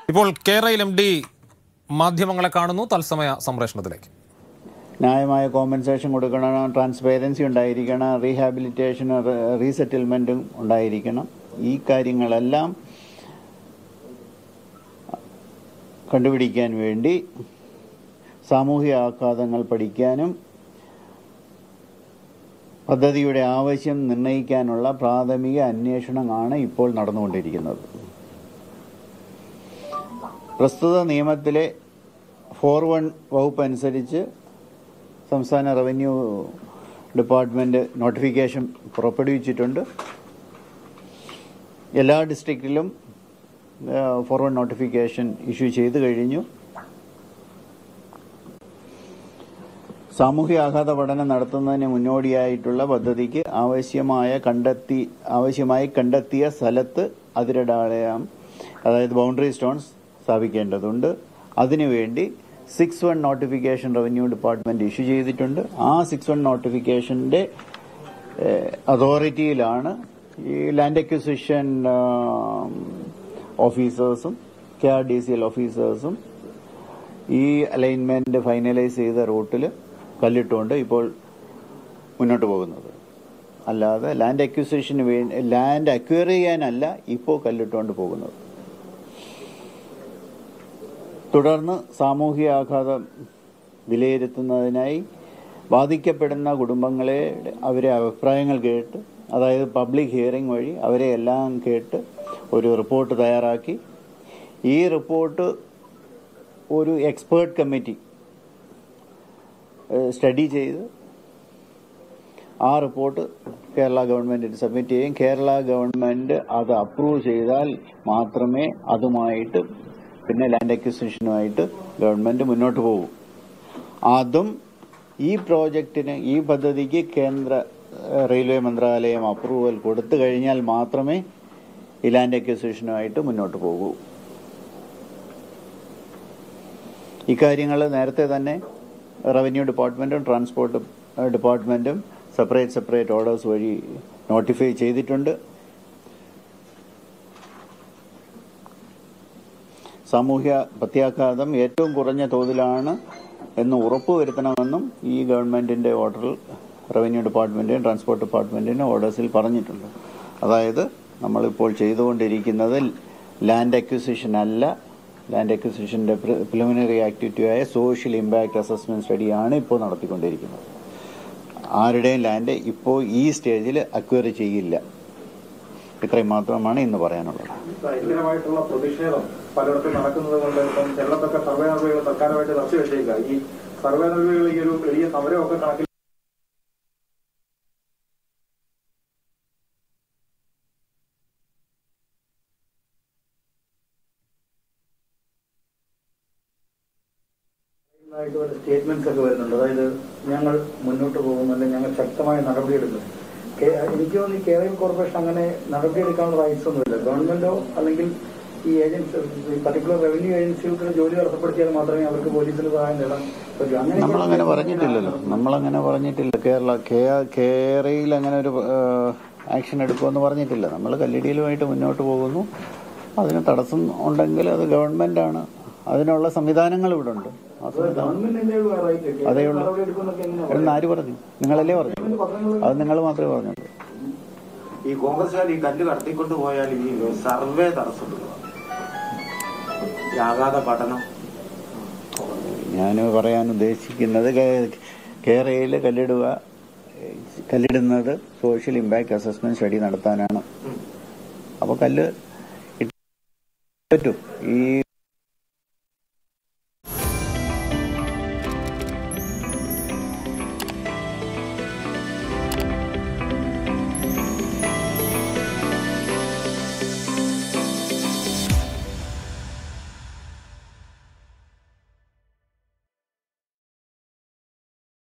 ഇപ്പോൾ കേരളയിൽ M D മാധ്യമങ്ങളെ കാണുന്നു തത്സമയ സംപ്രേഷണത്തിലേക്ക് ന്യായമായ കോമ്പൻസേഷൻ കൊടുക്കണം ട്രാൻസ്പെറൻസി ഉണ്ടായിരിക്കണം റീഹാബിലിറ്റേഷൻ റീസെറ്റിൽമെൻറ്റും ഉണ്ടായിരിക്കണം ഈ കാര്യങ്ങളെല്ലാം കണ്ടുപിടിക്കാൻ വേണ്ടി സാമൂഹിക ആഘാതങ്ങൾ പഠിക്കാനും പദ്ധതിയുടെ ആവശ്യം നിർണ്ണയിക്കാനുള്ള പ്രാഥമിക അന്വേഷണമാണ് ഇപ്പോൾ നടന്നുകൊണ്ടിരിക്കുന്നത് പ്രസ്തുത നിയമത്തിലെ ഫോർ വൺ വകുപ്പ് അനുസരിച്ച് സംസ്ഥാന റവന്യൂ ഡിപ്പാർട്ട്മെൻറ്റ് നോട്ടിഫിക്കേഷൻ പുറപ്പെടുവിച്ചിട്ടുണ്ട് എല്ലാ ഡിസ്ട്രിക്റ്റിലും ഫോർ വൺ നോട്ടിഫിക്കേഷൻ ഇഷ്യൂ ചെയ്തു കഴിഞ്ഞു സാമൂഹ്യ ആഘാത പഠനം നടത്തുന്നതിന് മുന്നോടിയായിട്ടുള്ള പദ്ധതിക്ക് ആവശ്യമായ കണ്ടെത്തി ആവശ്യമായി കണ്ടെത്തിയ സ്ഥലത്ത് അതിരടയാളം അതായത് ബൗണ്ടറി സ്റ്റോൺസ് സ്ഥാപിക്കേണ്ടതുണ്ട് അതിനുവേണ്ടി six one notification revenue department issue ചെയ്തിട്ടുണ്ട് ആ സിക്സ് വൺ നോട്ടിഫിക്കേഷന്റെ അതോറിറ്റിയിലാണ് ഈ ലാൻഡ് അക്വിസിഷൻ ഓഫീസേഴ്സും K R D C L ഓഫീസേഴ്സും ഈ അലൈൻമെന്റ് ഫൈനലൈസ് ചെയ്ത റൂട്ടിൽ കല്ലിട്ടുകൊണ്ട് ഇപ്പോൾ മുന്നോട്ട് പോകുന്നത് അല്ലാതെ ലാൻഡ് അക്വിസിഷന് വേണ്ടി ലാൻഡ് അക്വയർ ചെയ്യാനല്ല ഇപ്പോൾ കല്ലിട്ടുകൊണ്ട് പോകുന്നത് തുടർന്ന് സാമൂഹിക ആഘാതം വിലയിരുത്തുന്നതിനായി ബാധിക്കപ്പെടുന്ന കുടുംബങ്ങളെ അവരെ അഭിപ്രായങ്ങൾ കേട്ട് അതായത് പബ്ലിക് ഹിയറിംഗ് വഴി അവരെ എല്ലാം കേട്ട് ഒരു റിപ്പോർട്ട് തയ്യാറാക്കി ഈ റിപ്പോർട്ട് ഒരു എക്സ്പേർട്ട് കമ്മിറ്റി സ്റ്റഡി ചെയ്ത് ആ റിപ്പോർട്ട് കേരള ഗവൺമെന്റിന് സബ്മിറ്റ് ചെയ്യും കേരള ഗവൺമെന്റ് അത് അപ്രൂവ് ചെയ്താൽ മാത്രമേ അതുമായിട്ട് പിന്നെ ലാൻഡ് അക്വിസിഷനുമായിട്ട് ഗവൺമെന്റ് മുന്നോട്ട് പോകും അതും ഈ പ്രോജക്റ്റിന് ഈ പദ്ധതിക്ക് കേന്ദ്ര ഏഹ്, റെയിൽവേ മന്ത്രാലയം അപ്രൂവൽ കൊടുത്തു കഴിഞ്ഞാൽ മാത്രമേ ഈ ലാൻഡ് അക്വിസിഷനുമായിട്ട് മുന്നോട്ട് പോകൂ ഇക്കാര്യങ്ങൾ നേരത്തെ തന്നെ റവന്യൂ ഡിപ്പാർട്ട്മെന്റും ട്രാൻസ്പോർട്ട് ഡിപ്പാർട്ട്മെന്റും സെപ്പറേറ്റ് സെപ്പറേറ്റ് ഓർഡേഴ്സ് വഴി നോട്ടിഫൈ ചെയ്തിട്ടുണ്ട് സാമൂഹ്യ പ്രത്യാഘാതം ഏറ്റവും കുറഞ്ഞ തോതിലാണ് എന്ന് ഉറപ്പുവരുത്തണമെന്നും ഈ ഗവൺമെന്റിന്റെ ഓർഡറിൽ റവന്യൂ ഡിപ്പാർട്ട്മെന്റിനും ട്രാൻസ്പോർട്ട് ഡിപ്പാർട്ട്മെന്റിനും ഓർഡേഴ്സിൽ പറഞ്ഞിട്ടുണ്ട് അതായത് നമ്മളിപ്പോൾ ചെയ്തുകൊണ്ടിരിക്കുന്നത് ലാൻഡ് അക്വിസിഷൻ അല്ല ലാൻഡ് അക്വിസിഷന്റെ പ്രിലിമിനറി ആക്ടിവിറ്റിയായ സോഷ്യൽ ഇമ്പാക്ട് അസസ്മെന്റ് സ്റ്റഡിയാണ് ഇപ്പോൾ നടത്തിക്കൊണ്ടിരിക്കുന്നത് ആരുടെയും ലാൻഡ് ഇപ്പോൾ ഈ സ്റ്റേജിൽ അക്വയർ ചെയ്യില്ല ഇത്രയും മാത്രമാണ് ഇന്ന് പറയാനുള്ളത് ഭയങ്കരമായിട്ടുള്ള പ്രതിഷേധം പലയിടത്തും നടക്കുന്നത് കൊണ്ട് ഇപ്പം കേരളത്തൊക്കെ സർവേ നടപടികൾ തൽക്കാലമായിട്ട് നിർത്തി വെച്ചേക്കുക ഈ സർവേ നടപടികൾ ഈ ഒരു വലിയ സമരമൊക്കെ കണക്കിൽ സ്റ്റേറ്റ്മെന്റ്സ് ഒക്കെ വരുന്നുണ്ട് അതായത് ഞങ്ങൾ മുന്നോട്ട് പോകും അല്ലെങ്കിൽ ഞങ്ങൾ ശക്തമായ നടപടിയെടുക്കും കേ- എനിക്ക് തോന്നുന്നു ഈ കേരള കോർപ്പറേഷൻ അങ്ങനെ നടപടിയെടുക്കാനുള്ള റൈറ്റ്സ് ഒന്നുമില്ല ഗവൺമെന്റോ അല്ലെങ്കിൽ ഈ ഏജൻസി ഈ പർട്ടിക്കുലർ റവന്യൂ ഏജൻസികൾക്ക് ജോലി തടസ്സപ്പെടുത്തിയാൽ മാത്രമേ അവർക്ക് പോലീസിന് സഹായം നേടാൻ പറ്റൂ അങ്ങനെ നമ്മളങ്ങനെ പറഞ്ഞിട്ടില്ലല്ലോ നമ്മളങ്ങനെ പറഞ്ഞിട്ടില്ല കേരള കേ- കേരളയിൽ അങ്ങനെ ഒരു ആക്ഷൻ എടുക്കുമെന്ന് പറഞ്ഞിട്ടില്ല നമ്മൾ കല്ലിടിയിലുമായിട്ട് മുന്നോട്ട് പോകുന്നു അതിന് തടസ്സം ഉണ്ടെങ്കിൽ അത് ഗവൺമെന്റാണ് അതിനുള്ള സംവിധാനങ്ങൾ ഇവിടെ ഉണ്ട് ആ സംവിധാനം ഗവൺമെന്റിന്റെ റൈറ്റ് അതേ ഉള്ളൂ. നടപടിയെടുക്കുന്നൊക്കെ എങ്ങനെയാണ് എന്ന് ആര് പറഞ്ഞു നിങ്ങളല്ലേ പറഞ്ഞു അത് നിങ്ങൾ മാത്രമേ പറഞ്ഞുള്ളൂ ഈ കോൺഗ്രസ്സുകാർ ഈ കല്ല് കടത്തിക്കൊണ്ട് പോയാൽ ഈ സർവേ തടസ്സപ്പെടുക ഈ ആഘാത പഠനം ഞാൻ പറയാൻ ഉദ്ദേശിക്കുന്നത് കേ- കേരളയിൽ കല്ലിടുക കല്ലിടുന്നത് സോഷ്യൽ ഇമ്പാക്ട് അസസ്മെന്റ് സ്റ്റഡി നടത്താനാണ് അപ്പോൾ കല്ല് ഇട്ട് പറ്റും ഈ